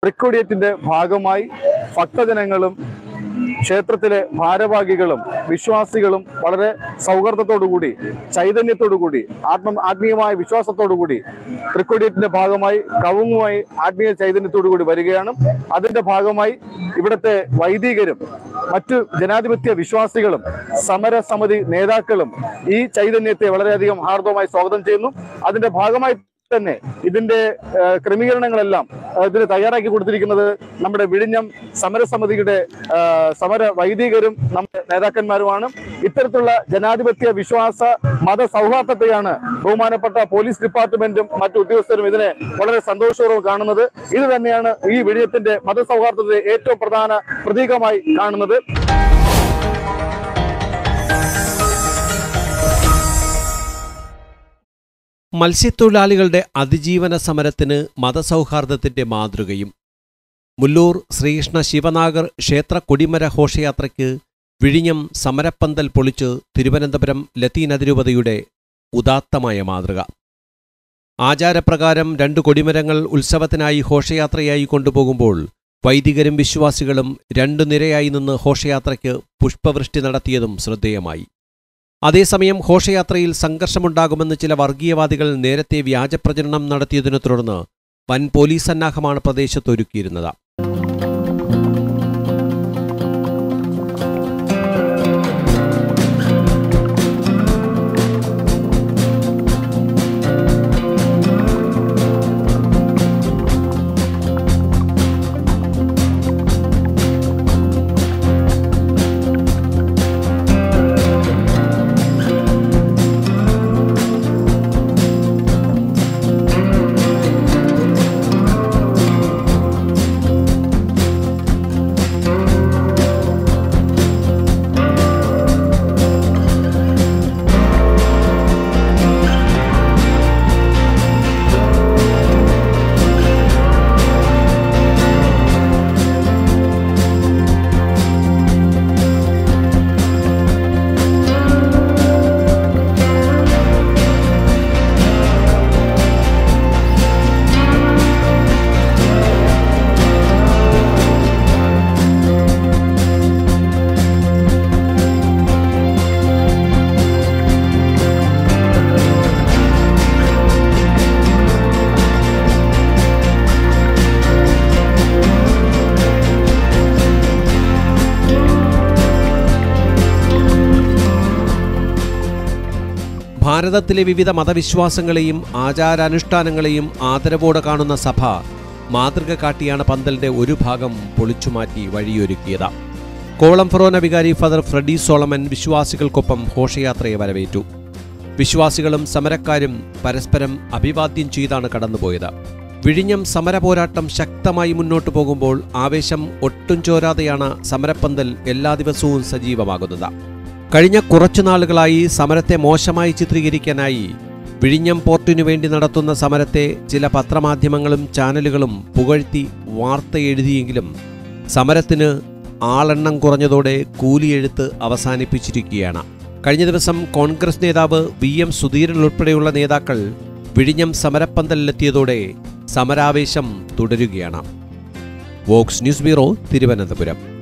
റിക്കോഡിയറ്റിന്റെ ഭാഗമായി ഭക്തജനങ്ങളും ക്ഷേത്രത്തിലെ ഭാരവാഹികളും വിശ്വാസികളും വളരെ സൗഹൃദത്തോടുകൂടി ചൈതന്യത്തോടുകൂടി ആത്മ ആത്മീയമായ വിശ്വാസത്തോടുകൂടി റിക്കോഡിയറ്റിന്റെ ഭാഗമായി കവുങ്ങുമായി ആത്മീയ ചൈതന്യത്തോടുകൂടി വരികയാണ് അതിന്റെ ഭാഗമായി ഇവിടുത്തെ വൈദികരും മറ്റു ജനാധിപത്യ വിശ്വാസികളും സമരസമിതി നേതാക്കളും ഈ ചൈതന്യത്തെ വളരെയധികം ഹാർദവമായി സ്വാഗതം ചെയ്യുന്നു അതിന്റെ ഭാഗമായി തന്നെ ഇതിന്റെ ആ, ക്രമീകരണങ്ങളെല്ലാം ആ, ഇതിന് തയ്യാറാക്കി കൊടുത്തിരിക്കുന്നത് നമ്മുടെ വിഴിഞ്ഞം സമരസമിതിയുടെ ആ, സമര വൈദികരും നമ്മുടെ നേതാക്കന്മാരുമാണ് ഇത്തരത്തിലുള്ള ജനാധിപത്യ വിശ്വാസ മത സൗഹാർദ്ദത്തെയാണ് ബഹുമാനപ്പെട്ട പോലീസ് ഡിപ്പാർട്ട്മെന്റും മറ്റു ഉദ്യോഗസ്ഥരും ഇതിനെ വളരെ സന്തോഷപൂർവ്വം കാണുന്നത് ഇത് തന്നെയാണ് ഈ വിഴിഞ്ഞത്തിന്റെ മതസൗഹാർദ്ദത്തെ ഏറ്റവും പ്രധാന പ്രതീകമായി കാണുന്നത് മത്സ്യത്തൊഴിലാളികളുടെ അതിജീവന സമരത്തിന് മതസൗഹാർദ്ദത്തിന്റെ മാതൃകയും മുല്ലൂർ ശ്രീകൃഷ്ണ ശിവനാഗർ ക്ഷേത്ര കൊടിമര ഘോഷയാത്രയ്ക്ക് വിഴിഞ്ഞം സമരപ്പന്തൽ പൊളിച്ച് തിരുവനന്തപുരം ലത്തീൻ അതിരൂപതയുടെ ഉദാത്തമായ മാതൃക ആചാരപ്രകാരം രണ്ട് കൊടിമരങ്ങൾ ഉത്സവത്തിനായി ഘോഷയാത്രയായി കൊണ്ടുപോകുമ്പോൾ വൈദികരും വിശ്വാസികളും രണ്ടു നിരയായി നിന്ന് ഘോഷയാത്രയ്ക്ക് പുഷ്പവൃഷ്ടി നടത്തിയതും ശ്രദ്ധേയമായി അതേസമയം ഘോഷയാത്രയിൽ സംഘർഷമുണ്ടാകുമെന്ന് ചില വർഗീയവാദികൾ നേരത്തെ വ്യാജപ്രചരണം നടത്തിയതിനെ തുടർന്ന് വൻ പോലീസ് സന്നാഹമാണ് പ്രദേശത്ത് ഒരുക്കിയിരുന്നത് ഭാരതത്തിലെ വിവിധ മതവിശ്വാസങ്ങളെയും ആചാരാനുഷ്ഠാനങ്ങളെയും ആദരവോടെ കാണുന്ന സഭ മാതൃക കാട്ടിയാണ് പന്തലിന്റെ ഒരു ഭാഗം പൊളിച്ചുമാറ്റി വഴിയൊരുക്കിയത് കോളം ഫൊറോന വികാരി ഫാദർ ഫ്രെഡി സോളമൻ വിശ്വാസികൾക്കൊപ്പം ഘോഷയാത്രയെ വരവേറ്റു വിശ്വാസികളും സമരക്കാരും പരസ്പരം അഭിവാദ്യം ചെയ്താണ് കടന്നുപോയത് വിഴിഞ്ഞം സമരപോരാട്ടം ശക്തമായി മുന്നോട്ടു പോകുമ്പോൾ ആവേശം ഒട്ടും ചോരാതെയാണ് സമരപ്പന്തൽ എല്ലാ ദിവസവും സജീവമാകുന്നത് കഴിഞ്ഞ കുറച്ചു നാളുകളായി സമരത്തെ മോശമായി ചിത്രീകരിക്കാനായി വിഴിഞ്ഞം പോർട്ടിനു വേണ്ടി നടത്തുന്ന സമരത്തെ ചില പത്രമാധ്യമങ്ങളും ചാനലുകളും പുകഴ്ത്തി വാർത്ത എഴുതിയെങ്കിലും സമരത്തിന് ആളെണ്ണം കുറഞ്ഞതോടെ കൂലിയെഴുത്ത് അവസാനിപ്പിച്ചിരിക്കുകയാണ് കഴിഞ്ഞ ദിവസം കോൺഗ്രസ് നേതാവ് വി എം സുധീരൻ ഉൾപ്പെടെയുള്ള നേതാക്കൾ വിഴിഞ്ഞം സമരപ്പന്തലിലെത്തിയതോടെ സമരാവേശം തുടരുകയാണ് വോക്സ് ന്യൂസ് ബ്യൂറോ തിരുവനന്തപുരം